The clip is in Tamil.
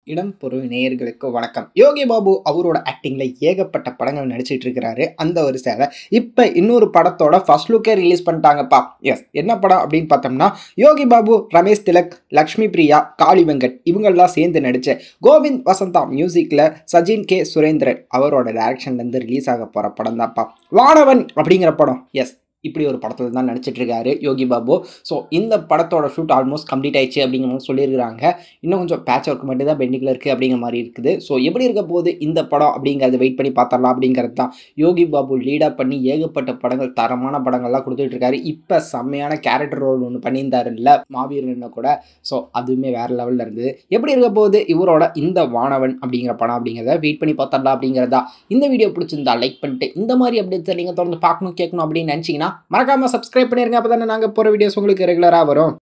இடம் பொருள் நேயர்களுக்கு வணக்கம் யோகி பாபு அவரோட ஆக்டிங்ல ஏகப்பட்ட படங்கள் நடிச்சிட்டு இருக்கிறாரு அந்த வரிசையில் இப்போ இன்னொரு படத்தோட ஃபர்ஸ்ட் லுக்கே ரிலீஸ் பண்ணிட்டாங்கப்பா எஸ் என்ன படம் அப்படின்னு பார்த்தோம்னா யோகி பாபு ரமேஷ் திலக் லக்ஷ்மி பிரியா காளி வெங்கட் இவங்கெல்லாம் சேர்ந்து நடிச்ச கோவிந்த் வசந்தா மியூசிக்கில் சஜின் கே சுரேந்திரன் அவரோட டைரக்ஷன்லேருந்து ரிலீஸ் ஆக போகிற படம் தான்ப்பா வானவன் அப்படிங்கிற படம் எஸ் இப்படி ஒரு படத்தில் தான் நடிச்சிட்டு இருக்காரு யோகி பாபு ஸோ இந்த படத்தோட ஷூட் ஆல்மோஸ்ட் கம்ப்ளீட் ஆயிடுச்சு அப்படிங்கிற மாதிரி சொல்லியிருக்கிறாங்க இன்னும் கொஞ்சம் பேட்ச் ஒர்க் மட்டும் தான் பெண்டிங்கில் இருக்குது அப்படிங்கிற மாதிரி இருக்குது ஸோ எப்படி இருக்க போகுது இந்த படம் அப்படிங்கிறத வெயிட் பண்ணி பார்த்தரலாம் அப்படிங்கிறது தான் யோகி பாபு லீடாக பண்ணி ஏகப்பட்ட படங்கள் தரமான படங்கள்லாம் கொடுத்துட்டு இருக்காரு இப்போ செம்மையான கேரக்டர் ரோல் ஒன்று பண்ணியிருந்தாருல்ல மாவீரன்னு கூட ஸோ அதுவுமே வேறு லெவலில் இருந்தது எப்படி இருக்க போகுது இவரோட இந்த வானவன் அப்படிங்கிற படம் அப்படிங்கிறத வெயிட் பண்ணி பார்த்தரலாம் அப்படிங்கிறதா இந்த வீடியோ பிடிச்சிருந்தா லைக் பண்ணிட்டு இந்த மாதிரி அப்டேட்ஸை நீங்கள் தொடர்ந்து பார்க்கணும் கேட்கணும் அப்படின்னு நினச்சிங்கன்னா மறக்காமல் சப்ஸ்கிரைப் பண்ணிருங்க அப்போ தானே நாங்கள் போகிற வீடியோஸ் உங்களுக்கு ரெகுலராக வரும்